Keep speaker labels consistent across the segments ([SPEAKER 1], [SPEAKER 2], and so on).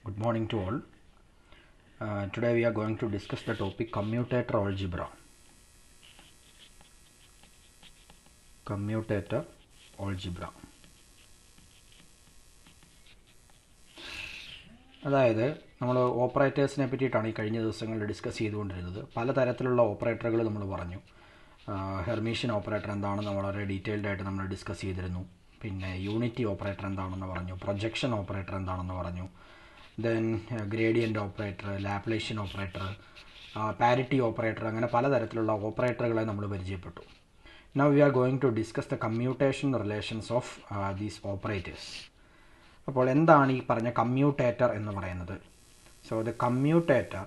[SPEAKER 1] Good morning to all. Uh, today we are going to discuss the topic commutator algebra. Commutator algebra. അതായത് നമ്മൾ ഓപ്പറേറ്റേഴ്സിനെ പറ്റിയിട്ടാണ് ഈ കഴിഞ്ഞ ദിവസങ്ങളിൽ ഡിസ്കസ് ചെയ്തുകൊണ്ടിരുന്നത് പലതരത്തിലുള്ള ഓപ്പറേറ്ററുകൾ നമ്മൾ പറഞ്ഞു ഹെർമീഷ്യൻ ഓപ്പറേറ്റർ എന്താണെന്ന് വളരെ ഡീറ്റെയിൽഡ് ആയിട്ട് നമ്മൾ ഡിസ്കസ് ചെയ്തിരുന്നു പിന്നെ യൂണിറ്റി ഓപ്പറേറ്റർ എന്താണെന്ന് പറഞ്ഞു പ്രൊജക്ഷൻ ഓപ്പറേറ്റർ എന്താണെന്ന് പറഞ്ഞു then gradient operator laplacian operator parity operator അങ്ങനെ പലതരത്തിലുള്ള ഓപ്പറേറ്ററുകളെ നമ്മൾ പരിചയപ്പെട്ടു now we are going to discuss the commutation relations of these operators അപ്പോൾ എന്താണ് ഈ പറഞ്ഞ കമ്മ്യൂട്ടേറ്റർ എന്ന് പറയുന്നത് so the commutator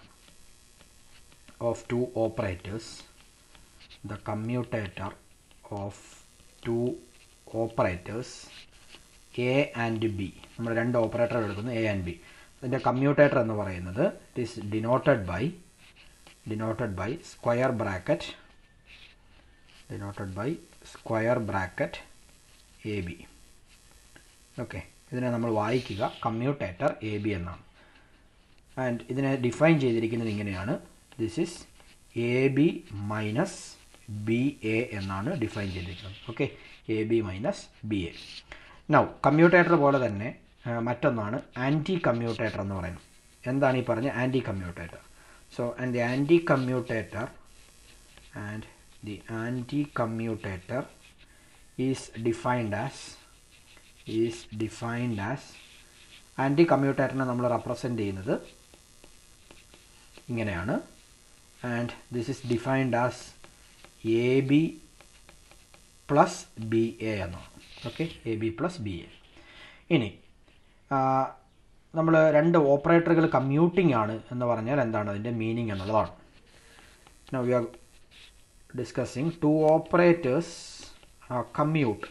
[SPEAKER 1] of two operators the commutator of two operators A and B നമ്മൾ രണ്ട് ഓപ്പറേറ്റർ എടുക്കുന്നു എ ആൻഡ് ബി അതിൻ്റെ കമ്മ്യൂട്ടേറ്റർ എന്ന് പറയുന്നത് it is denoted by denoted by square bracket denoted by square bracket A B okay ഇതിനെ നമ്മൾ വായിക്കുക commutator A B എന്നാണ് ആൻഡ് ഇതിനെ ഡിഫൈൻ ചെയ്തിരിക്കുന്നത് ഇങ്ങനെയാണ് this is A B minus B A എന്നാണ് ഡിഫൈൻ ചെയ്തിരിക്കുന്നത് okay A B minus B A now commutator പോലെ തന്നെ മറ്റൊന്നാണ് ആൻറ്റി കമ്മ്യൂട്ടേറ്റർ എന്ന് പറയുന്നത് എന്താണ് ഈ പറഞ്ഞ anti commutator so and the anti commutator and the anti commutator is defined as is defined as anti കമ്മ്യൂട്ടേറ്ററിനെ നമ്മൾ റെപ്രസെൻ്റ് ചെയ്യുന്നത് ഇങ്ങനെയാണ് and this is defined as A B plus B A എന്നാണ് okay A B plus B A ഇനി നമ്മൾ രണ്ട് ഓപ്പറേറ്ററുകൾ commuting ആണ് എന്ന് പറഞ്ഞാൽ എന്താണ് അതിൻ്റെ മീനിങ് എന്നുള്ളതാണ് now we are discussing two operators commute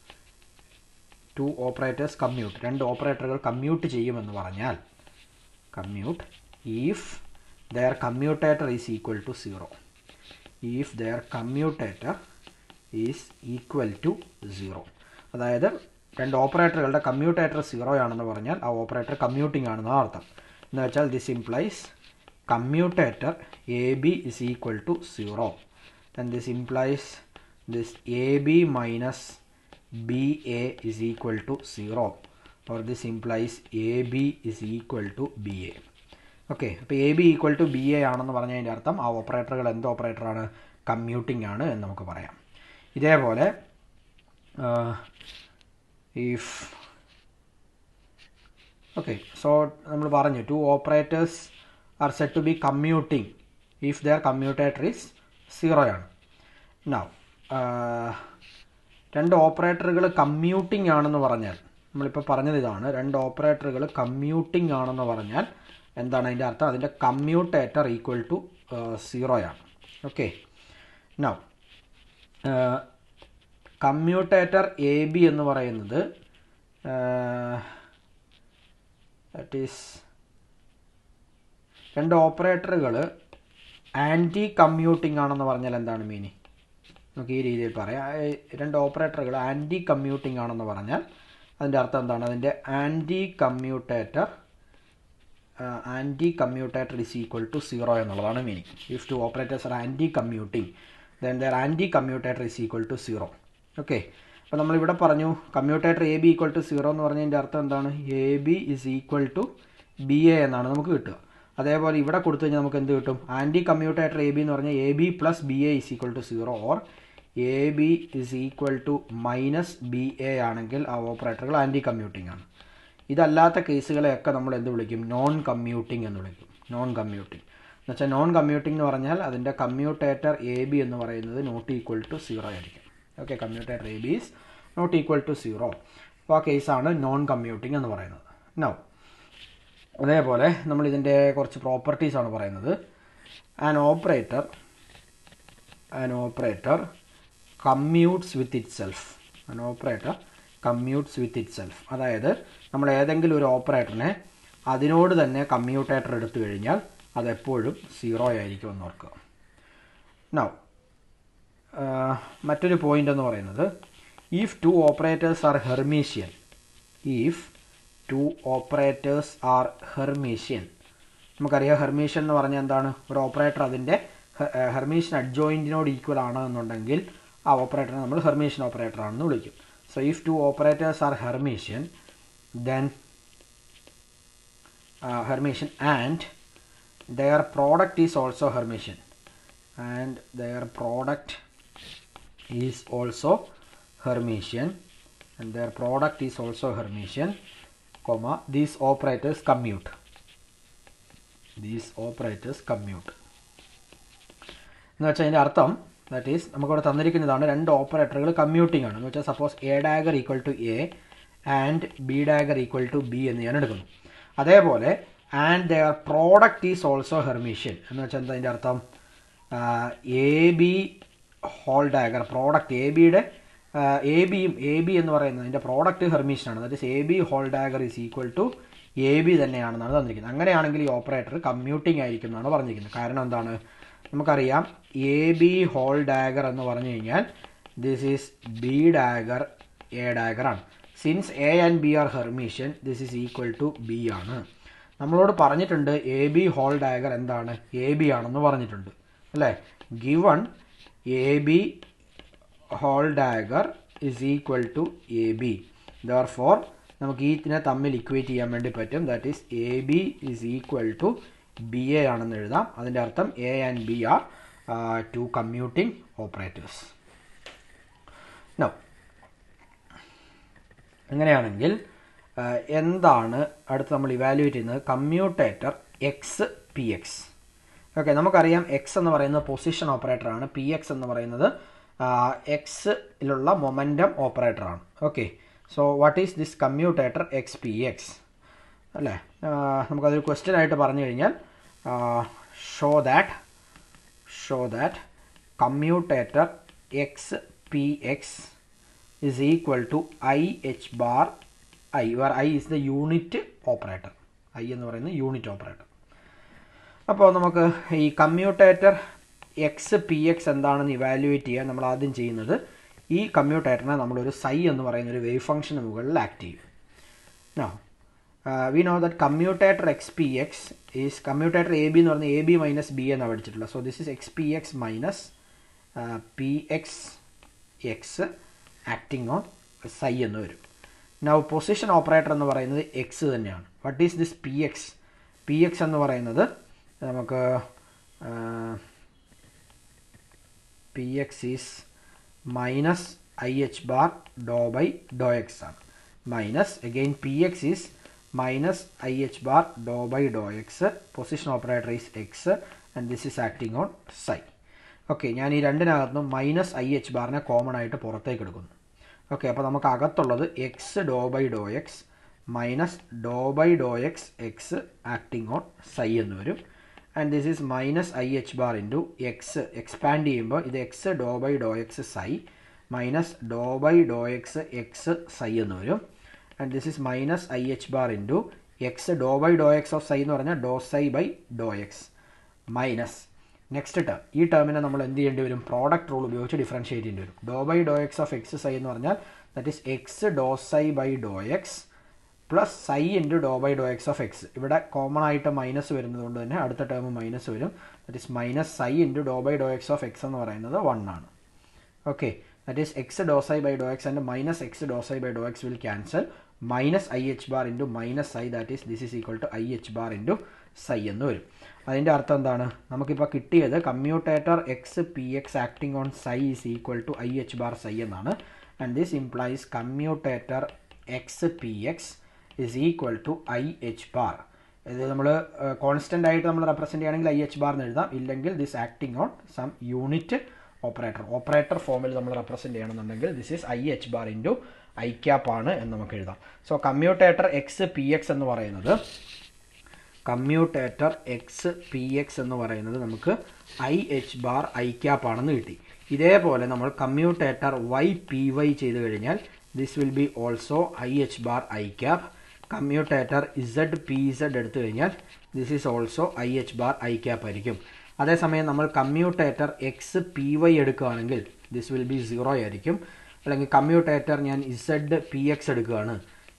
[SPEAKER 1] two operators commute രണ്ട് ഓപ്പറേറ്ററുകൾ കമ്മ്യൂട്ട് ചെയ്യുമെന്ന് പറഞ്ഞാൽ commute if their commutator is equal to zero if their commutator is equal to zero അതായത് രണ്ട് ഓപ്പറേറ്ററുകളുടെ കമ്മ്യൂട്ടേറ്റർ സീറോ ആണെന്ന് പറഞ്ഞാൽ ആ ഓപ്പറേറ്റർ കമ്മ്യൂട്ടിംഗ് ആണെന്ന് അർത്ഥം എന്ന് വെച്ചാൽ this implies commutator A B is equal to zero then this implies this A B minus B A is equal to zero or this implies A B is equal to B A okay അപ്പോൾ A B equal to B A ആണെന്ന് പറഞ്ഞതിൻ്റെ അർത്ഥം ആ ഓപ്പറേറ്ററുകൾ എന്ത് ഓപ്പറേറ്ററാണ് commuting ആണ് എന്ന് നമുക്ക് പറയാം ഇതേപോലെ ഇഫ് ഓക്കെ സോ നമ്മൾ പറഞ്ഞു two operators are set to be commuting if their commutator is zero ആണ് നൗ രണ്ട് ഓപ്പറേറ്ററുകൾ കമ്മ്യൂട്ടിംഗ് ആണെന്ന് പറഞ്ഞാൽ നമ്മളിപ്പോൾ പറഞ്ഞത് ഇതാണ് രണ്ട് ഓപ്പറേറ്ററുകൾ കമ്മ്യൂട്ടിംഗ് ആണെന്ന് പറഞ്ഞാൽ എന്താണ് അതിൻ്റെ അർത്ഥം അതിൻ്റെ കമ്മ്യൂട്ടേറ്റർ ഈക്വൽ ടു സീറോയാണ് okay now commutator A B എന്ന് പറയുന്നത് ദറ്റ് ഈസ് രണ്ട് ഓപ്പറേറ്ററുകൾ ആൻറ്റി കമ്മ്യൂട്ടിംഗ് ആണെന്ന് പറഞ്ഞാൽ എന്താണ് മീനിങ് നമുക്ക് ഈ രീതിയിൽ പറയാം രണ്ട് ഓപ്പറേറ്ററുകൾ ആൻറ്റി കമ്മ്യൂട്ടിംഗ് ആണെന്ന് പറഞ്ഞാൽ അതിൻ്റെ അർത്ഥം എന്താണ് അതിൻ്റെ anti commutator anti commutator is equal to zero എന്നുള്ളതാണ് meaning if two operators are anti commuting then their anti commutator is equal to zero okay അപ്പോൾ നമ്മളിവിടെ പറഞ്ഞു commutator A B equal to zero എന്ന് പറഞ്ഞതിൻ്റെ അർത്ഥം എന്താണ് A B is equal to B A എന്നാണ് നമുക്ക് കിട്ടുക അതേപോലെ ഇവിടെ കൊടുത്തു കഴിഞ്ഞാൽ നമുക്ക് എന്ത് കിട്ടും ആൻറ്റി കമ്മ്യൂട്ടേറ്റർ എ ബി എന്ന് പറഞ്ഞാൽ A B plus B A is equal to zero or A B is equal to minus B A ആണെങ്കിൽ ആ ഓപ്പറേറ്ററുകൾ ആൻറ്റി കമ്മ്യൂട്ടിംഗ് ആണ് ഇതല്ലാത്ത കേസുകളെയൊക്കെ നമ്മൾ എന്ത് വിളിക്കും നോൺ കമ്മ്യൂട്ടിംഗ് എന്ന് വിളിക്കും നോൺ കമ്മ്യൂട്ടിംഗ് എന്ന് വെച്ചാൽ നോൺ കമ്മ്യൂട്ടിംഗ് എന്ന് പറഞ്ഞാൽ അതിൻ്റെ കമ്മ്യൂട്ടേറ്റർ എ ബി എന്ന് പറയുന്നത് നോട്ട് ഈക്വൽ ടു സീറോ ആയിരിക്കും okay commutator A B is not equal to zero അപ്പോൾ ആ കേസാണ് നോൺ കമ്മ്യൂട്ടിംഗ് എന്ന് പറയുന്നത് നൗ അതേപോലെ നമ്മൾ ഇതിൻ്റെ കുറച്ച് പ്രോപ്പർട്ടീസ് ആണ് പറയുന്നത് an operator an operator commutes with itself an operator commutes with itself അതായത് നമ്മൾ ഏതെങ്കിലും ഒരു ഓപ്പറേറ്ററിനെ അതിനോട് തന്നെ കമ്മ്യൂട്ടേറ്റർ എടുത്തു കഴിഞ്ഞാൽ അതെപ്പോഴും സീറോ ആയിരിക്കും എന്ന് ഓർക്കുക നൗ മറ്റൊരു പോയിന്റ് എന്ന് പറയുന്നത് if two operators are Hermitian if two operators are Hermitian നമുക്കറിയാം ഹെർമീഷ്യൻ എന്ന് പറഞ്ഞാൽ എന്താണ് ഒരു ഓപ്പറേറ്റർ അതിൻ്റെ ഹെർമീഷ്യൻ അഡ്ജോയിൻറ്റിനോട് ഈക്വൽ ആണ് എന്നുണ്ടെങ്കിൽ ആ ഓപ്പറേറ്ററെ നമ്മൾ ഹെർമീഷ്യൻ ഓപ്പറേറ്റർ ആണെന്ന് വിളിക്കും so if two operators are Hermitian then Hermitian and their product is also Hermitian and their product is also Hermitian and their product is also Hermitian comma these operators commute these operators commute എന്ന് വെച്ചാൽ അതിൻ്റെ അർത്ഥം that is നമുക്കിവിടെ തന്നിരിക്കുന്നതാണ് രണ്ട് ഓപ്പറേറ്ററുകൾ commuting ആണ് എന്ന് വെച്ചാൽ suppose A dagger equal to A and B dagger equal to B എന്ന് ഞാൻ എടുക്കുന്നു അതേപോലെ and their product is also Hermitian എന്ന് വെച്ചാൽ എന്താ അതിൻ്റെ അർത്ഥം A B whole dagger product A ബിയുടെ എ ബിയും എ ബി എന്ന് പറയുന്നത് അതിൻ്റെ പ്രോഡക്റ്റ് ഹെർമീഷ്യനാണ് that is A B whole dagger is equal to A B തന്നെയാണെന്നാണ് തന്നിരിക്കുന്നത് അങ്ങനെയാണെങ്കിൽ ഈ ഓപ്പറേറ്റർ കമ്മ്യൂട്ടിംഗ് ആയിരിക്കും എന്നാണ് പറഞ്ഞിരിക്കുന്നത് കാരണം എന്താണ് നമുക്കറിയാം എ ബി ഹോൾ ഡാഗർ എന്ന് പറഞ്ഞു കഴിഞ്ഞാൽ this is B dagger A dagger ആണ് since A and B are Hermitian this is equal to B ആണ് നമ്മളോട് പറഞ്ഞിട്ടുണ്ട് എ ബി ഹോൾ ഡയഗർ എന്താണ് എ ബി ആണെന്ന് പറഞ്ഞിട്ടുണ്ട് അല്ലേ given A B whole dagger is equal to A B therefore നമുക്ക് ഇതിനെ തമ്മിൽ ഇക്വേറ്റ് ചെയ്യാൻ വേണ്ടി പറ്റും that is A B is equal to B A ആണെന്ന് എഴുതാം അതിൻ്റെ അർത്ഥം A and B are two commuting operators no അങ്ങനെയാണെങ്കിൽ എന്താണ് അടുത്ത് നമ്മൾ ഇവാലുവേറ്റ് ചെയ്യുന്നത് commutator X P X okay നമുക്കറിയാം എക്സ് എന്ന് പറയുന്നത് പൊസിഷൻ ഓപ്പറേറ്ററാണ് പി എക്സ് എന്ന് പറയുന്നത് എക്സിലുള്ള മൊമെൻറ്റം ഓപ്പറേറ്ററാണ് okay so what is this commutator X P X അല്ലേ നമുക്കതൊരു ക്വസ്റ്റ്യൻ ആയിട്ട് പറഞ്ഞു കഴിഞ്ഞാൽ show that show that commutator X P X is equal to i h bar i where i is the unit operator i എന്ന് പറയുന്നത് unit operator അപ്പോൾ നമുക്ക് ഈ കമ്മ്യൂട്ടേറ്റർ എക്സ് പി എക്സ് എന്താണെന്ന് ഇവാലുവേറ്റ് ചെയ്യാൻ നമ്മൾ ആദ്യം ചെയ്യുന്നത് ഈ കമ്മ്യൂട്ടേറ്ററിനെ നമ്മളൊരു സൈ എന്ന് പറയുന്ന ഒരു വേവ് ഫംഗ്ഷന് മുകളിൽ ആക്ട് ചെയ്യും no we know that commutator X P X is commutator A B എന്ന് പറഞ്ഞാൽ എ ബി മൈനസ് ബി എന്നാണ് പഠിച്ചിട്ടുള്ളത് so this is X P X minus P X X acting on psi എന്ന് വരും now position operator എന്ന് പറയുന്നത് X തന്നെയാണ് what is this P X P X എന്ന് പറയുന്നത് നമുക്ക് P X is minus I H bar do by do X ആണ് minus again P X is minus I H bar do by do X position operator is X and this is acting on psi okay ഞാൻ ഈ രണ്ടിനകത്തുനിന്നും minus I H ബാറിനെ common ആയിട്ട് പുറത്തേക്ക് എടുക്കുന്നു okay അപ്പോൾ നമുക്ക് അകത്തുള്ളത് X do by do X minus do by do X X acting on psi എന്ന് വരും and this is minus I H bar into X expand ചെയ്യുമ്പോൾ ഇത് X do by do X psi minus do by do X X psi എന്ന് വരും and this is minus I H bar into X do by do X of psi എന്ന് പറഞ്ഞാൽ do psi by do X minus next term ഈ ടേമിനെ നമ്മൾ എന്ത് ചെയ്യേണ്ടി വരും പ്രോഡക്റ്റ് റൂൾ ഉപയോഗിച്ച് ഡിഫറൻഷിയേറ്റ് ചെയ്യേണ്ടി വരും do by do X of X psi എന്ന് പറഞ്ഞാൽ that is X do psi by do X plus psi into do by do X of X ഇവിടെ കോമൺ ആയിട്ട് മൈനസ് വരുന്നത് കൊണ്ട് തന്നെ അടുത്ത ടേം മൈനസ് വരും that is minus psi into do by do X of X എന്ന് പറയുന്നത് one ആണ് okay that is X do psi by do X and minus X do psi by do X will cancel minus I H bar into minus psi that is this is equal to I H bar into psi എന്ന് വരും അതിൻ്റെ അർത്ഥം എന്താണ് നമുക്കിപ്പോൾ കിട്ടിയത് commutator X P X acting on psi is equal to I H bar psi എന്നാണ് and this implies commutator X P X is equal to I H bar ഇത് നമ്മൾ കോൺസ്റ്റൻ്റ് ആയിട്ട് നമ്മൾ റെപ്രസെൻറ്റ് ചെയ്യുകയാണെങ്കിൽ ഐ എച്ച് ബാർ എന്ന് എഴുതാം ഇല്ലെങ്കിൽ this acting on some unit operator operator ഫോമിൽ നമ്മൾ റെപ്രസെൻറ്റ് ചെയ്യണമെന്നുണ്ടെങ്കിൽ this is I H bar into I cap ആണ് എന്ന് നമുക്ക് എഴുതാം so commutator X P X എന്ന് പറയുന്നത് കമ്മ്യൂട്ടേറ്റർ എക്സ് പി എക്സ് എന്ന് പറയുന്നത് നമുക്ക് I H bar I cap ആണെന്ന് കിട്ടി ഇതേപോലെ നമ്മൾ കമ്മ്യൂട്ടേറ്റർ വൈ പി വൈ ചെയ്ത് കഴിഞ്ഞാൽ this will be also I H bar I cap commutator Z P Z എടുത്തു കഴിഞ്ഞാൽ this is also I H bar I cap ആയിരിക്കും അതേസമയം നമ്മൾ കമ്മ്യൂട്ടേറ്റർ എക്സ് പി വൈ എടുക്കുകയാണെങ്കിൽ ദിസ് വിൽ ബി സീറോ ആയിരിക്കും അല്ലെങ്കിൽ കമ്മ്യൂട്ടേറ്റർ ഞാൻ ഇസഡ് പി എക്സ് എടുക്കുകയാണ്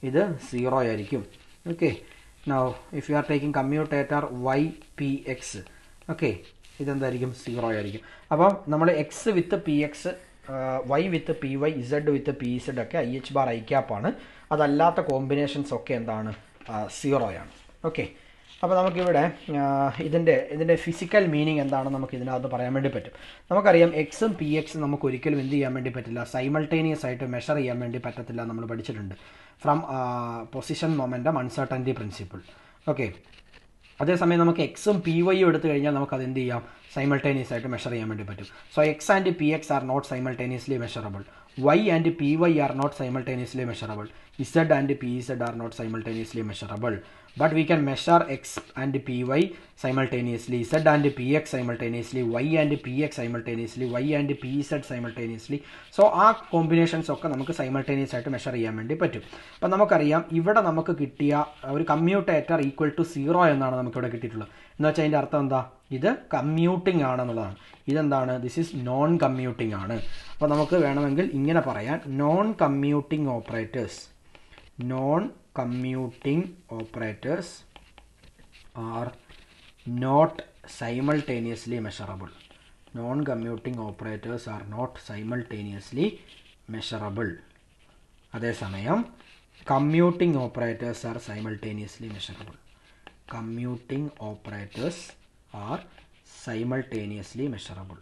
[SPEAKER 1] ഇത് സീറോ ആയിരിക്കും okay now if you are taking commutator Y P X okay ഇതെന്തായിരിക്കും സീറോ ആയിരിക്കും അപ്പം നമ്മൾ X with P X Y with P Y Z with P Z ഒക്കെ ഐ എച്ച് ബാർ ഐ ക്യാപ്പാണ് അതല്ലാത്ത കോമ്പിനേഷൻസ് ഒക്കെ എന്താണ് സീറോയാണ് ഓക്കെ അപ്പോൾ നമുക്കിവിടെ ഇതിൻ്റെ ഇതിൻ്റെ ഫിസിക്കൽ മീനിങ് എന്താണെന്ന് നമുക്ക് ഇതിനകത്ത് പറയാൻ വേണ്ടി പറ്റും നമുക്കറിയാം എക്സും പി എക്സും നമുക്ക് ഒരിക്കലും എന്ത് ചെയ്യാൻ വേണ്ടി പറ്റില്ല സൈമൾട്ടേനിയസ് ആയിട്ട് മെഷർ ചെയ്യാൻ വേണ്ടി പറ്റത്തില്ല നമ്മൾ പഠിച്ചിട്ടുണ്ട് from position momentum uncertainty principle okay അതേസമയം നമുക്ക് എക്സും പി വൈയും എടുത്തു കഴിഞ്ഞാൽ നമുക്ക് അത് എന്ത് ചെയ്യാം സൈമൾട്ടേനിയസ് ആയിട്ട് മെഷർ ചെയ്യാൻ വേണ്ടി പറ്റും so X and P X are not simultaneously measurable Y and P Y are not simultaneously measurable Z and P Z are not simultaneously measurable but we can measure x and py simultaneously z and px simultaneously y and px simultaneously y and pz simultaneously so ആ combinations ഒക്കെ നമുക്ക് simultaneous ആയിട്ട് measure ചെയ്യാൻ വേണ്ടി പറ്റും അപ്പം നമുക്കറിയാം ഇവിടെ നമുക്ക് കിട്ടിയ ഒരു കമ്മ്യൂട്ടേറ്റർ ഈക്വൽ ടു സീറോ എന്നാണ് നമുക്കിവിടെ കിട്ടിയിട്ടുള്ളത് എന്ന് വെച്ചാൽ അതിൻ്റെ അർത്ഥം എന്താ ഇത് കമ്മ്യൂട്ടിംഗ് ആണെന്നുള്ളതാണ് ഇതെന്താണ് ദിസ് ഈസ് നോൺ കമ്മ്യൂട്ടിംഗ് ആണ് അപ്പോൾ നമുക്ക് വേണമെങ്കിൽ ഇങ്ങനെ പറയാം non commuting operators non commuting operators are not simultaneously measurable non-commuting operators are not simultaneously measurable അതേസമയം commuting operators are simultaneously measurable commuting operators are simultaneously measurable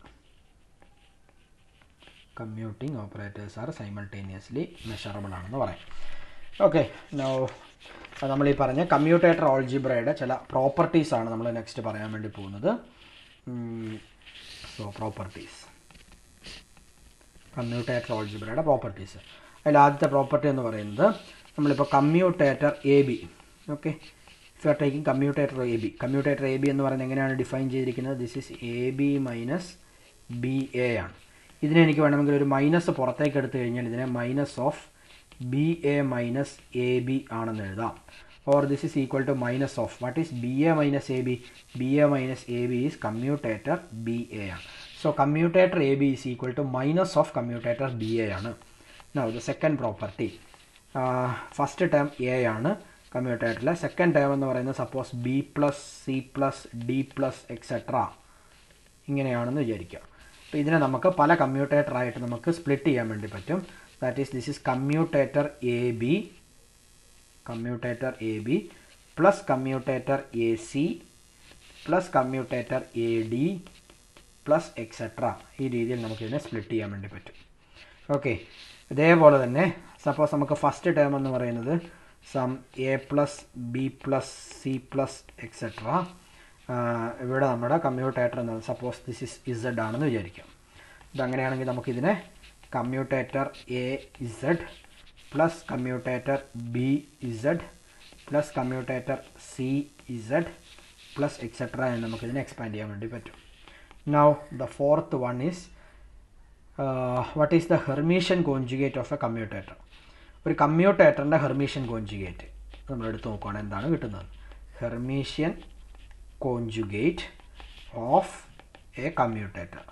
[SPEAKER 1] commuting operators are simultaneously measurable ആണെന്ന് പറയാം okay no നമ്മൾ ഈ പറഞ്ഞ commutator ഓൾജിബ്രയുടെ ചില properties ആണ് നമ്മൾ next പറയാൻ വേണ്ടി പോകുന്നത് സോ പ്രോപ്പർട്ടീസ് കമ്മ്യൂട്ടേറ്റർ ഓൾജിബ്രയുടെ പ്രോപ്പർട്ടീസ് അതിൽ ആദ്യത്തെ പ്രോപ്പർട്ടി എന്ന് പറയുന്നത് നമ്മളിപ്പോൾ commutator A B okay if you are taking commutator A B commutator A B എന്ന് പറയുന്നത് എങ്ങനെയാണ് ഡിഫൈൻ ചെയ്തിരിക്കുന്നത് this is A B minus B A ആണ് ഇതിനെ എനിക്ക് വേണമെങ്കിൽ ഒരു മൈനസ് പുറത്തേക്ക് എടുത്തു കഴിഞ്ഞാൽ ഇതിനെ minus of B A minus A B ആണെന്ന് എഴുതാം or this is equal to minus of what is B A minus A B B A minus A B is commutator B A ആണ് so commutator A B is equal to minus of commutator B A ആണ് now the second property first term A ആണ് കമ്മ്യൂട്ടേറ്ററിലെ second term എന്ന് പറയുന്നത് suppose B plus C plus D plus etcetera ഇങ്ങനെയാണെന്ന് വിചാരിക്കുക അപ്പോൾ ഇതിനെ നമുക്ക് പല കമ്മ്യൂട്ടേറ്ററായിട്ട് നമുക്ക് സ്പ്ലിറ്റ് ചെയ്യാൻ വേണ്ടി പറ്റും that is this is commutator AB commutator AB plus commutator AC plus commutator AD plus etc ഈ രീതിയിൽ നമുക്ക് ഇതിനെ സ്പ്ലിറ്റ് ചെയ്യാൻ വേണ്ടി പറ്റും ഓക്കെ ഇതേപോലെ തന്നെ സപ്പോസ് നമുക്ക് ഫസ്റ്റ് ടേം എന്ന് പറയുന്നത് sum A plus B plus C plus etcetera ഇവിടെ നമ്മുടെ കമ്മ്യൂട്ടേറ്റർ എന്ന് സപ്പോസ് ദിസ് ഇസ് ഇസഡ് ആണെന്ന് വിചാരിക്കാം ഇതങ്ങനെയാണെങ്കിൽ നമുക്കിതിനെ commutator A Z plus commutator B Z plus commutator C Z plus etcetera എന്ന് നമുക്കിതിനെ എക്സ്പാൻഡ് ചെയ്യാൻ വേണ്ടി പറ്റും now the fourth one is what is the Hermitian conjugate of a commutator ഒരു കമ്മ്യൂട്ടേറ്ററിൻ്റെ ഹെർമീഷ്യൻ കോൺജുഗേറ്റ് നമ്മൾ എടുത്ത് നോക്കുകയാണെങ്കിൽ എന്താണ് കിട്ടുന്നത് Hermitian conjugate of a commutator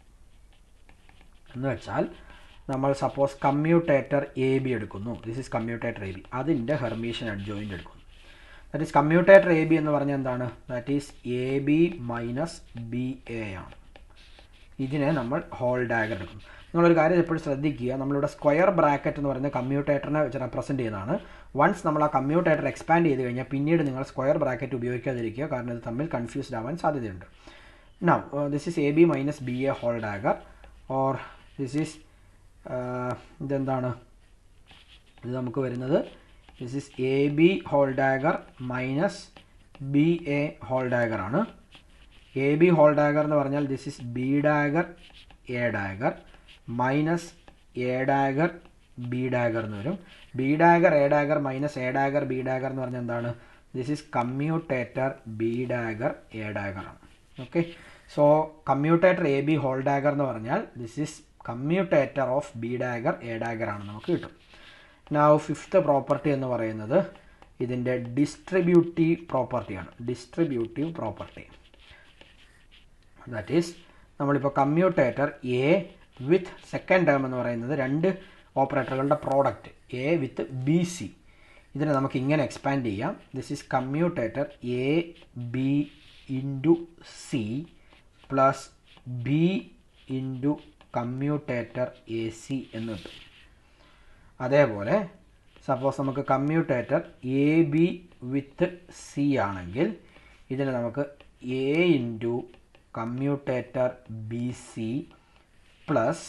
[SPEAKER 1] എന്ന് വെച്ചാൽ നമ്മൾ സപ്പോസ് കമ്മ്യൂട്ടേറ്റർ എ ബി എടുക്കുന്നു this is commutator A B അതിൻ്റെ ഹെർമീഷ്യൻ അഡ്ജോയിൻ്റ് എടുക്കുന്നു that is commutator A B എന്ന് പറഞ്ഞാൽ എന്താണ് that is A B minus B A ആണ് ഇതിനെ നമ്മൾ ഹോൾ ഡാഗർ എടുക്കും നിങ്ങളൊരു കാര്യം എപ്പോഴും ശ്രദ്ധിക്കുക നമ്മളിവിടെ സ്ക്വയർ ബ്രാക്കറ്റ് എന്ന് പറയുന്നത് കമ്മ്യൂട്ടേറ്ററിനെ വെച്ച് റെപ്രസെൻറ്റ് ചെയ്യുന്നതാണ് വൺസ് നമ്മൾ ആ കമ്മ്യൂട്ടേറ്റർ എക്സ്പാൻഡ് ചെയ്ത് കഴിഞ്ഞാൽ പിന്നീട് നിങ്ങൾ സ്ക്വയർ ബ്രാക്കറ്റ് ഉപയോഗിക്കാതിരിക്കുക കാരണം ഇത് തമ്മിൽ കൺഫ്യൂസ്ഡ് ആവാൻ സാധ്യതയുണ്ട് now this is A B minus B A whole dagger or this is ഇതെന്താണ് ഇത് നമുക്ക് വരുന്നത് this is A B whole dagger minus B A whole dagger ആണ് എ ബി ഹോൾ ഡാഗർ എന്ന് പറഞ്ഞാൽ this is B dagger A dagger minus A dagger B dagger എന്ന് വരും B dagger A dagger minus A dagger B dagger എന്ന് പറഞ്ഞാൽ എന്താണ് this is commutator B dagger A dagger ആണ് okay so commutator A B whole dagger എന്ന് പറഞ്ഞാൽ this is commutator of B dagger A dagger ആണ് നമുക്ക് കിട്ടും now fifth property എന്ന് പറയുന്നത് ഇതിൻ്റെ ഡിസ്ട്രിബ്യൂട്ടീവ് പ്രോപ്പർട്ടിയാണ് ഡിസ്ട്രിബ്യൂട്ടീവ് പ്രോപ്പർട്ടി ദാറ്റ് ഈസ് നമ്മളിപ്പോൾ commutator A with second term എന്ന് പറയുന്നത് രണ്ട് ഓപ്പറേറ്ററുകളുടെ product A with B C ഇതിനെ നമുക്ക് ഇങ്ങനെ എക്സ്പാൻഡ് ചെയ്യാം this is commutator A B into C plus B into commutator A C എന്ന് കിട്ടും അതേപോലെ സപ്പോസ് നമുക്ക് commutator A B with C ആണെങ്കിൽ ഇതിന് നമുക്ക് A into commutator B C plus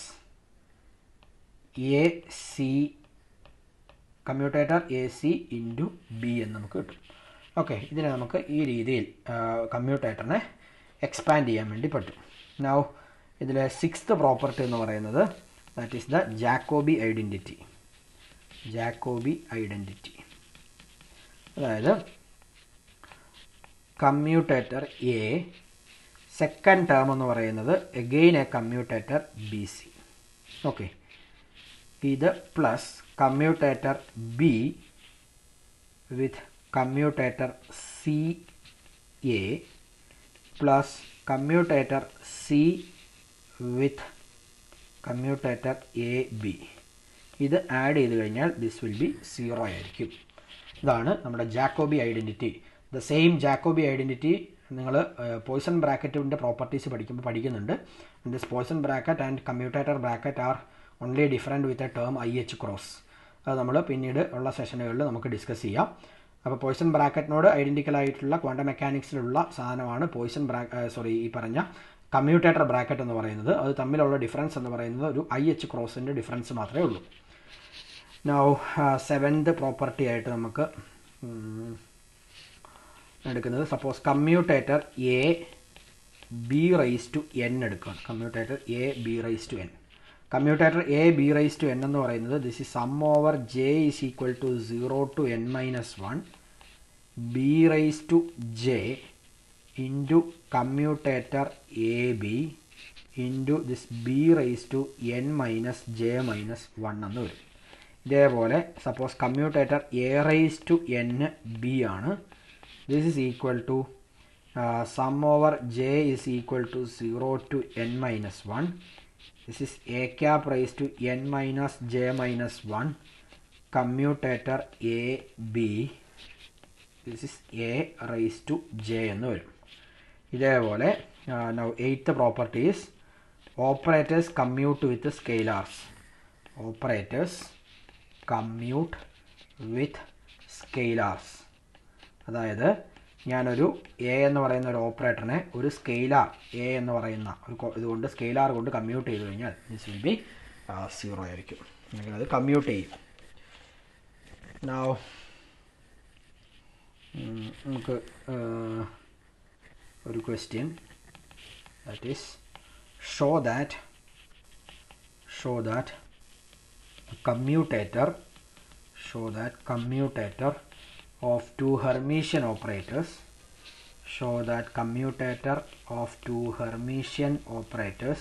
[SPEAKER 1] A C commutator A C into B എന്ന് നമുക്ക് കിട്ടും ഓക്കെ ഇതിനെ നമുക്ക് ഈ രീതിയിൽ കമ്മ്യൂട്ടേറ്ററിനെ എക്സ്പാൻഡ് ചെയ്യാൻ വേണ്ടി പറ്റും നൗ ഇതിലെ സിക്സ്ത് പ്രോപ്പർട്ടി എന്ന് പറയുന്നത് that is the Jacobi identity Jacobi identity അതായത് കമ്മ്യൂട്ടേറ്റർ എ സെക്കൻഡ് ടേം എന്ന് പറയുന്നത് again A commutator B C okay ഇത് plus commutator B with commutator C A plus commutator C with commutator A B ഇത് add ചെയ്ത് കഴിഞ്ഞാൽ this will be zero ആയിരിക്കും ഇതാണ് നമ്മുടെ Jacobi identity the same Jacobi identity നിങ്ങൾ Poisson ബ്രാക്കറ്റിൻ്റെ properties പഠിക്കുമ്പോൾ പഠിക്കുന്നുണ്ട് this Poisson bracket and commutator bracket are only different with a term I H cross അത് നമ്മൾ പിന്നീട് ഉള്ള സെഷനുകളിൽ നമുക്ക് ഡിസ്കസ് ചെയ്യാം അപ്പോൾ പോയ്സൺ ബ്രാക്കറ്റിനോട് ഐഡൻറ്റിക്കൽ ആയിട്ടുള്ള ക്വാണ്ടം മെക്കാനിക്സിലുള്ള സാധനമാണ് പോയ്സൺ ബ്രാ സോറി ഈ പറഞ്ഞ കമ്മ്യൂട്ടേറ്റർ ബ്രാക്കറ്റ് എന്ന് പറയുന്നത് അത് തമ്മിലുള്ള ഡിഫറൻസ് എന്ന് പറയുന്നത് ഒരു ഐ എച്ച് ക്രോസിൻ്റെ ഡിഫറൻസ് മാത്രമേ ഉള്ളൂ നൗ സെവൻത് പ്രോപ്പർട്ടി ആയിട്ട് നമുക്ക് എടുക്കുന്നത് suppose commutator A B raise to N എടുക്കുകയാണ് commutator A B raise to N commutator A B raise to N എന്ന് പറയുന്നത് this is sum over J is equal to zero to N minus one B raise to J into commutator A B into this B raise to N minus J minus one എന്ന് വരും ഇതേപോലെ suppose commutator A raise to N B ആണ് this is equal to sum over J is equal to zero to N minus one this is a cap raised to n minus j minus 1 commutator a b this is a raised to j എന്ന് വരും ഇതേപോലെ now eighth properties operators commute with scalars operators commute with scalars അതായത് ഞാനൊരു A എന്ന് പറയുന്ന ഒരു ഓപ്പറേറ്ററിനെ ഒരു scalar A എന്ന് പറയുന്ന ഒരു ഇതുകൊണ്ട് സ്കെയിലാർ കൊണ്ട് കമ്മ്യൂട്ട് ചെയ്ത് കഴിഞ്ഞാൽ ദിസ് വിൽ ബി സീറോ ആയിരിക്കും അല്ലെങ്കിൽ അത് കമ്മ്യൂട്ട് ചെയ്യും നൗ നമുക്ക് ഒരു question that is show that show that commutator show that commutator of two Hermitian operators show that commutator of two Hermitian operators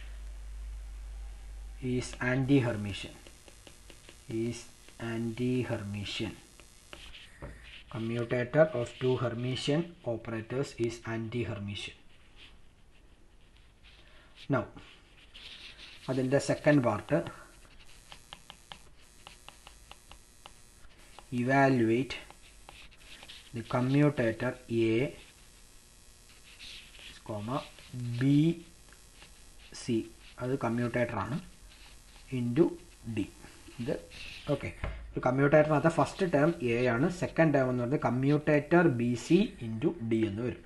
[SPEAKER 1] is anti-Hermitian is anti-Hermitian commutator of two Hermitian operators is anti-Hermitian now അതിൻ്റെ second part evaluate the commutator A comma B C അത് commutator ആണ് into D ഇത് okay ഒരു കമ്മ്യൂട്ടേറ്ററിനകത്ത് first term A ആണ് second term എന്ന് പറയുന്നത് commutator B C into D എന്ന് വരും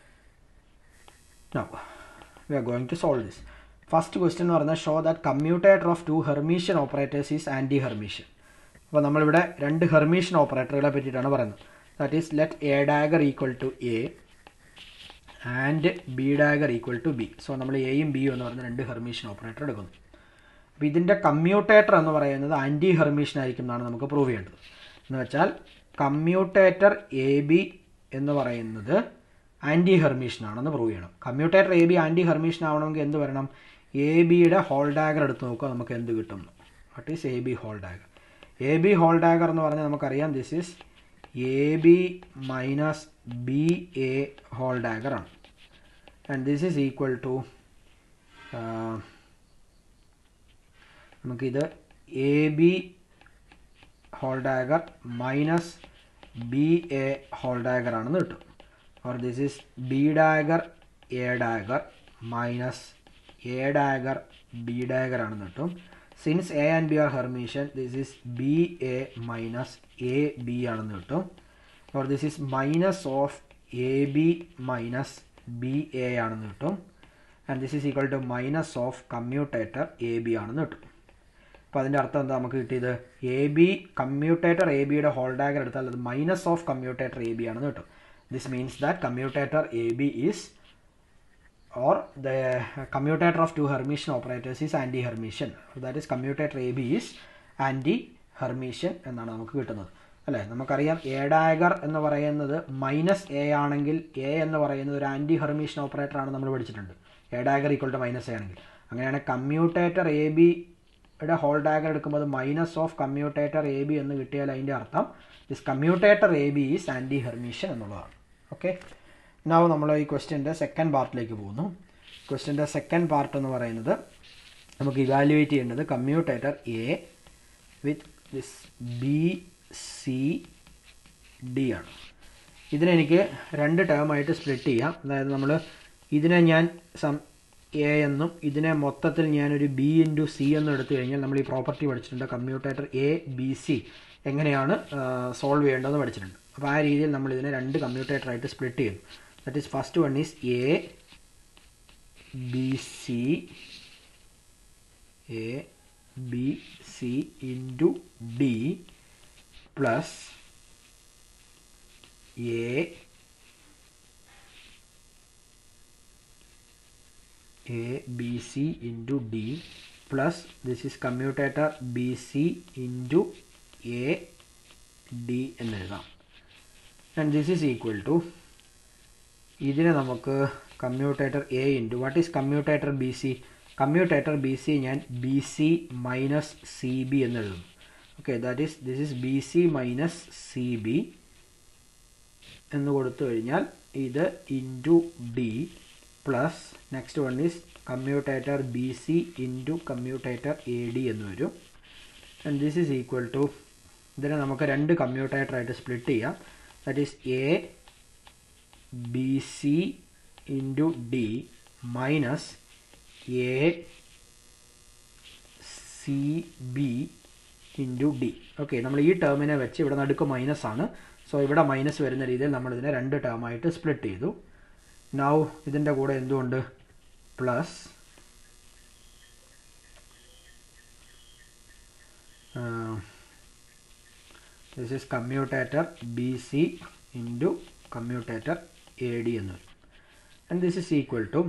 [SPEAKER 1] now we are going to solve this first question എന്ന് പറയുന്നത് show that commutator of two Hermitian operators is anti Hermitian അപ്പോൾ നമ്മളിവിടെ രണ്ട് ഹെർമീഷ്യൻ ഓപ്പറേറ്ററുകളെ പറ്റിയിട്ടാണ് പറയുന്നത് that is let A dagger equal to A and B dagger equal to B so നമ്മൾ എയും ബിയും എന്ന് പറയുന്ന രണ്ട് ഹെർമീഷ്യൻ ഓപ്പറേറ്റർ എടുക്കുന്നു അപ്പോൾ ഇതിൻ്റെ കമ്മ്യൂട്ടേറ്റർ എന്ന് പറയുന്നത് ആൻറ്റി ഹെർമീഷ്യൻ ആയിരിക്കും എന്നാണ് നമുക്ക് പ്രൂവ് ചെയ്യേണ്ടത് എന്ന് വെച്ചാൽ കമ്മ്യൂട്ടേറ്റർ എ ബി എന്ന് പറയുന്നത് ആൻറ്റി ഹെർമീഷ്യൻ ആണെന്ന് പ്രൂവ് ചെയ്യണം commutator A B anti Hermitian ആവണമെങ്കിൽ എന്ത് വരണം എ ബിയുടെ ഹോൾ ഡാഗർ എടുത്ത് നോക്കുക നമുക്ക് എന്ത് കിട്ടും what is A B whole dagger A B whole dagger എന്ന് പറഞ്ഞാൽ നമുക്കറിയാം this is A B minus B A whole dagger ആണ് and this is equal to നമുക്കിത് A B whole dagger minus B A whole dagger ആണെന്ന് കിട്ടും or this is B dagger A dagger minus A dagger B dagger ആണെന്ന് കിട്ടും since A and B are Hermitian this is B A minus A B ആണെന്ന് കിട്ടും or this is minus of A B minus B A ആണെന്ന് കിട്ടും and this is equal to minus of commutator A B ആണെന്ന് കിട്ടും അപ്പോൾ അതിൻ്റെ അർത്ഥം എന്താ നമുക്ക് കിട്ടിയത് എ ബി കമ്മ്യൂട്ടേറ്റർ എ ബിയുടെ ഹോൾ ഡാഗർ എടുത്താൽ അത് minus of commutator A B ആണെന്ന് കിട്ടും this means that commutator A B is or the commutator of two Hermitian operators is anti-Hermitian. That is commutator AB is anti-Hermitian എന്നാണ് നമുക്ക് കിട്ടുന്നത് അല്ലേ നമുക്കറിയാം എ ഡാഗർ എന്ന് പറയുന്നത് മൈനസ് എ ആണെങ്കിൽ എ എന്ന് പറയുന്നത് ഒരു ആൻറ്റി ഹെർമീഷൻ ഓപ്പറേറ്റർ ആണ് നമ്മൾ പഠിച്ചിട്ടുണ്ട് A dagger equal to minus A ആണെങ്കിൽ അങ്ങനെയാണ് കമ്മ്യൂട്ടേറ്റർ എ ബിയുടെ ഹോൾ ഡാഗർ എടുക്കുമ്പോൾ minus of commutator A B എന്ന് കിട്ടിയാൽ അതിൻ്റെ അർത്ഥം this commutator A B is anti Hermitian എന്നുള്ളതാണ് ഓക്കെ നാവ് നമ്മൾ ഈ ക്വസ്റ്റ്യൻ്റെ സെക്കൻഡ് പാർട്ടിലേക്ക് പോകുന്നു ക്വസ്റ്റ്യൻ്റെ സെക്കൻഡ് പാർട്ട് എന്ന് പറയുന്നത് നമുക്ക് ഇവാലുവേറ്റ് ചെയ്യേണ്ടത് commutator A with this B C D ആണ് ഇതിനെനിക്ക് രണ്ട് ടേമായിട്ട് സ്പ്ലിറ്റ് ചെയ്യാം അതായത് നമ്മൾ ഇതിനെ ഞാൻ സം എ എന്നും ഇതിനെ മൊത്തത്തിൽ ഞാനൊരു ബി ഇൻറ്റു സി എന്നും എടുത്തു കഴിഞ്ഞാൽ നമ്മൾ ഈ പ്രോപ്പർട്ടി പഠിച്ചിട്ടുണ്ട് കമ്മ്യൂട്ടേറ്റർ എ ബി സി എങ്ങനെയാണ് സോൾവ് ചെയ്യേണ്ടതെന്ന് പഠിച്ചിട്ടുണ്ട് അപ്പോൾ ആ രീതിയിൽ നമ്മൾ ഇതിനെ രണ്ട് കമ്മ്യൂട്ടേറ്റർ ആയിട്ട് സ്പ്ലിറ്റ് ചെയ്യുന്നു that is first one is A B C A B C into D plus A A B C into D plus this is commutator B C into A D എന്നെഴുതാം and this is equal to ഇതിനെ നമുക്ക് commutator A into what is commutator B C commutator B C ഞാൻ B C minus C B എന്നെഴുതും okay that is this is B C minus C B എന്ന് കൊടുത്തു കഴിഞ്ഞാൽ ഇത് into D plus next one is commutator B C into commutator A D എന്ന് വരും and this is equal to ഇതിനെ നമുക്ക് രണ്ട് കമ്മ്യൂട്ടേറ്റർ ആയിട്ട് സ്പ്ലിറ്റ് ചെയ്യാം that is A B C into D minus A C B into D okay നമ്മൾ ഈ ടേമിനെ വെച്ച് ഇവിടെ നടുക്ക് മൈനസ് ആണ് സോ ഇവിടെ മൈനസ് വരുന്ന രീതിയിൽ നമ്മൾ ഇതിനെ രണ്ട് ടേമായിട്ട് സ്പ്ലിറ്റ് ചെയ്തു നൗ ഇതിൻ്റെ കൂടെ എന്തുകൊണ്ട് plus this is commutator B C into commutator A D എന്ന് വരും and this is equal to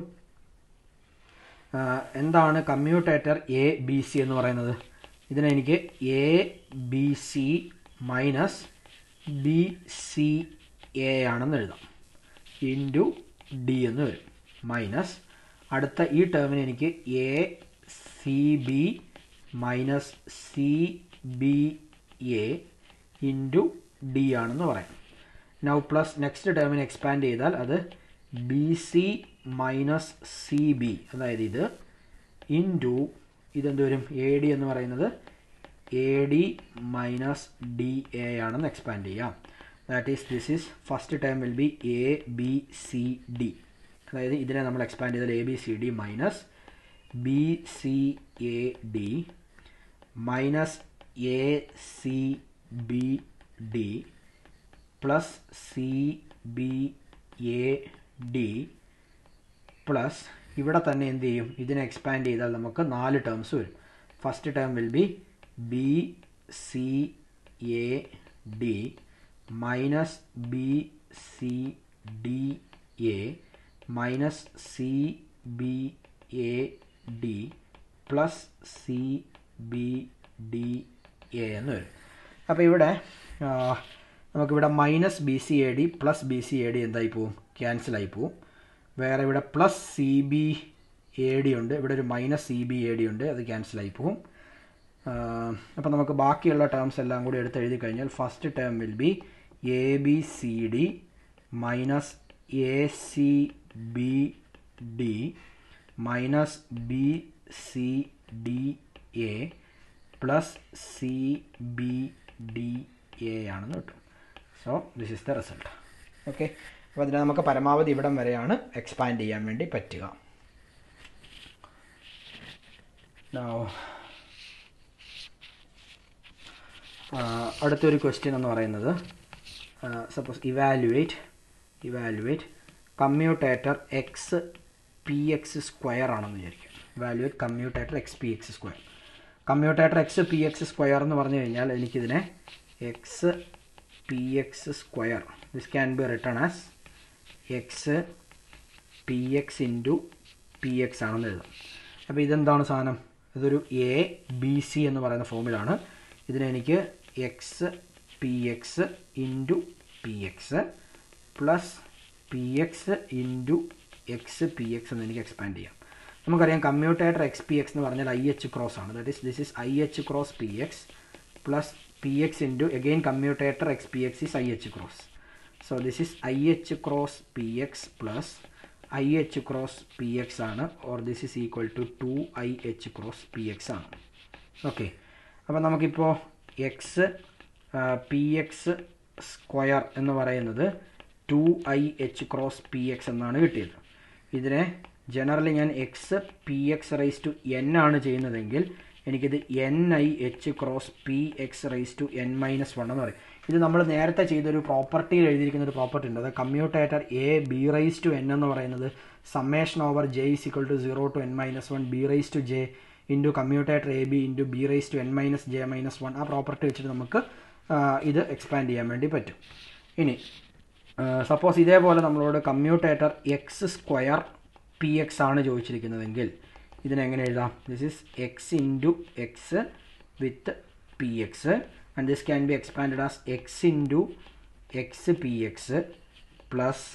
[SPEAKER 1] എന്താണ് കമ്മ്യൂട്ടേറ്റർ എ ബി സി എന്ന് പറയുന്നത് ഇതിനെ എനിക്ക് A B C minus B C A ആണെന്ന് എഴുതാം ഇൻറ്റു ഡി എന്ന് വരും മൈനസ് അടുത്ത ഈ ടേമിന് എനിക്ക് A C B minus C B A into D ആണെന്ന് പറയാം നൗ പ്ലസ് നെക്സ്റ്റ് ടേമിന് എക്സ്പാൻഡ് ചെയ്താൽ അത് B C minus C B അതായത് ഇത് ഇൻറ്റു ഇതെന്ത് വരും എ ഡി എന്ന് പറയുന്നത് A D minus D A ആണെന്ന് എക്സ്പാൻഡ് ചെയ്യാം that is this is first term will B A B C D അതായത് ഇതിനെ നമ്മൾ എക്സ്പാൻഡ് ചെയ്താൽ A B C D minus B C A D minus A C B D plus C B A D plus ഇവിടെ തന്നെ എന്ത് ചെയ്യും ഇതിനെ expand ചെയ്താൽ നമുക്ക് നാല് ടേംസ് വരും first term will B B C A D minus B C D A minus C B A D plus C B D A എന്ന് വരും അപ്പോൾ ഇവിടെ നമുക്കിവിടെ minus B C A D plus B C A D എന്തായി പോവും ക്യാൻസലായി പോവും വേറെ ഇവിടെ plus C B A D ഉണ്ട് ഇവിടെ ഒരു minus C B A D ഉണ്ട് അത് ക്യാൻസലായി പോവും അപ്പോൾ നമുക്ക് ബാക്കിയുള്ള ടേംസ് എല്ലാം കൂടി എടുത്ത് എഴുതി കഴിഞ്ഞാൽ first term will B A B C D minus A C B D minus B C D A plus C B D A ആണെന്ന് കിട്ടും so this is the result okay അപ്പോൾ അതിനെ നമുക്ക് പരമാവധി ഇവിടം വരെയാണ് എക്സ്പാൻഡ് ചെയ്യാൻ വേണ്ടി പറ്റുക Now, ആഹ് അടുത്തൊരു ക്വസ്റ്റ്യൻ എന്ന് പറയുന്നത് suppose evaluate evaluate commutator X P X square ആണെന്ന് വിചാരിക്കും evaluate commutator X P X square commutator X P X square എന്ന് പറഞ്ഞു കഴിഞ്ഞാൽ എനിക്കിതിനെ X P X square this can be written as X P X into P X ആണെന്ന് എഴുതാം അപ്പോൾ ഇതെന്താണ് സാധനം ഇതൊരു എ ബി സി എന്ന് പറയുന്ന ഫോമിലാണ് ഇതിനെനിക്ക് X P X into P X plus P X into X P X എന്ന് എനിക്ക് എക്സ്പാൻഡ് ചെയ്യാം നമുക്കറിയാം കമ്മ്യൂട്ടേറ്റർ എക്സ് പി എക്സ് എന്ന് പറഞ്ഞാൽ ഐ എച്ച് ക്രോസ് ആണ് that is this is I H cross P X plus P X into again commutator X P X is I H cross so this is I H cross P X plus I H cross P X ആണ് or this is equal to two I H cross P X ആണ് okay അപ്പോൾ നമുക്കിപ്പോൾ X P X square എന്ന് പറയുന്നത് two I H cross P X എന്നാണ് കിട്ടിയത് ഇതിനെ generally ഞാൻ X P X raise to N ആണ് ചെയ്യുന്നതെങ്കിൽ എനിക്കിത് N I H cross P X raise to N minus one എന്ന് പറയും ഇത് നമ്മൾ നേരത്തെ ചെയ്തൊരു പ്രോപ്പർട്ടിയിൽ എഴുതിയിരിക്കുന്ന ഒരു പ്രോപ്പർട്ടി ഉണ്ട് അത് commutator A B raise to N എന്ന് പറയുന്നത് summation over J is equal to zero to N minus one B raise to J into commutator A B into B raise to N minus J minus one ആ property വെച്ചിട്ട് നമുക്ക് ആ, ഇത് expand ചെയ്യാൻ വേണ്ടി പറ്റും ഇനി സപ്പോസ് ഇതേപോലെ നമ്മളോട് commutator X square P X ആണ് ചോദിച്ചിരിക്കുന്നതെങ്കിൽ ഇതിനെങ്ങനെ എഴുതാം this is X into X with P X and this can be expanded as X into X P X plus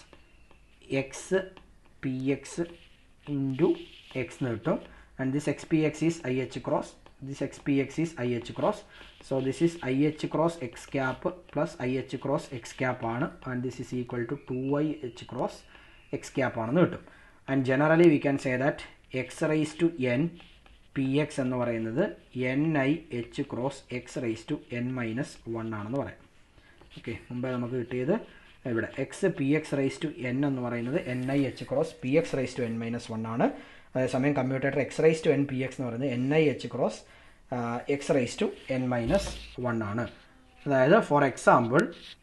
[SPEAKER 1] X P X into X എന്ന് കിട്ടും and this X P X is I H cross this X P X is I H cross so this is I H cross X cap plus I H cross X cap ആണ് and this is equal to two I H cross X cap ആണെന്ന് കിട്ടും and generally we can say that X raise to N P X എന്ന് പറയുന്നത് N I H cross X raise to N minus one ആണെന്ന് പറയാം okay മുമ്പേ നമുക്ക് കിട്ടിയത് ഇവിടെ X P X raise to N എന്ന് പറയുന്നത് N I H cross P X raise to N minus one ആണ് അതേസമയം commutator X raise to N P X എന്ന് പറയുന്നത് N I H cross X raise to N minus one ആണ് അതായത് for example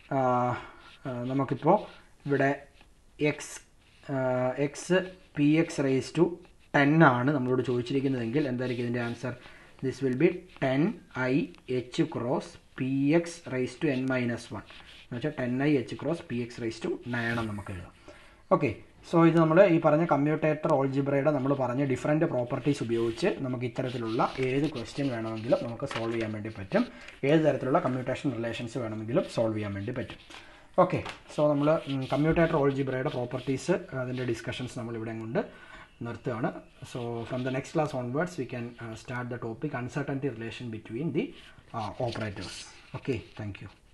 [SPEAKER 1] നമുക്കിപ്പോൾ ഇവിടെ X X P X raise to ten ആണ് നമ്മളോട് ചോദിച്ചിരിക്കുന്നതെങ്കിൽ എന്തായിരിക്കും ഇതിൻ്റെ answer this will be ten I H cross P X raise to N minus one എന്ന് വെച്ചാൽ ten I H cross P X raise to nine എന്ന് നമുക്ക് എഴുതാം ഓക്കെ സോ ഇത് നമ്മൾ ഈ പറഞ്ഞ കമ്പ്യൂട്ടേറ്റർ ഓൾജിബ്രയുടെ നമ്മൾ പറഞ്ഞ ഡിഫറെൻറ്റ് പ്രോപ്പർട്ടീസ് ഉപയോഗിച്ച് നമുക്ക് ഇത്തരത്തിലുള്ള ഏത് ക്വസ്റ്റ്യൻ വേണമെങ്കിലും നമുക്ക് സോൾവ് ചെയ്യാൻ വേണ്ടി പറ്റും ഏത് തരത്തിലുള്ള കമ്പ്യൂട്ടേഷൻ റിലേഷൻസ് വേണമെങ്കിലും സോൾവ് ചെയ്യാൻ വേണ്ടി പറ്റും ഓക്കെ സോ നമ്മൾ കമ്പ്യൂട്ടേറ്റർ ഓൾജിബ്രയുടെ പ്രോപ്പർട്ടീസ് അതിൻ്റെ ഡിസ്കഷൻസ് നമ്മളിവിടെ കൊണ്ട് നിർത്തുകയാണ് so from the next class onwards we can start the topic uncertainty relation between the operators okay thank U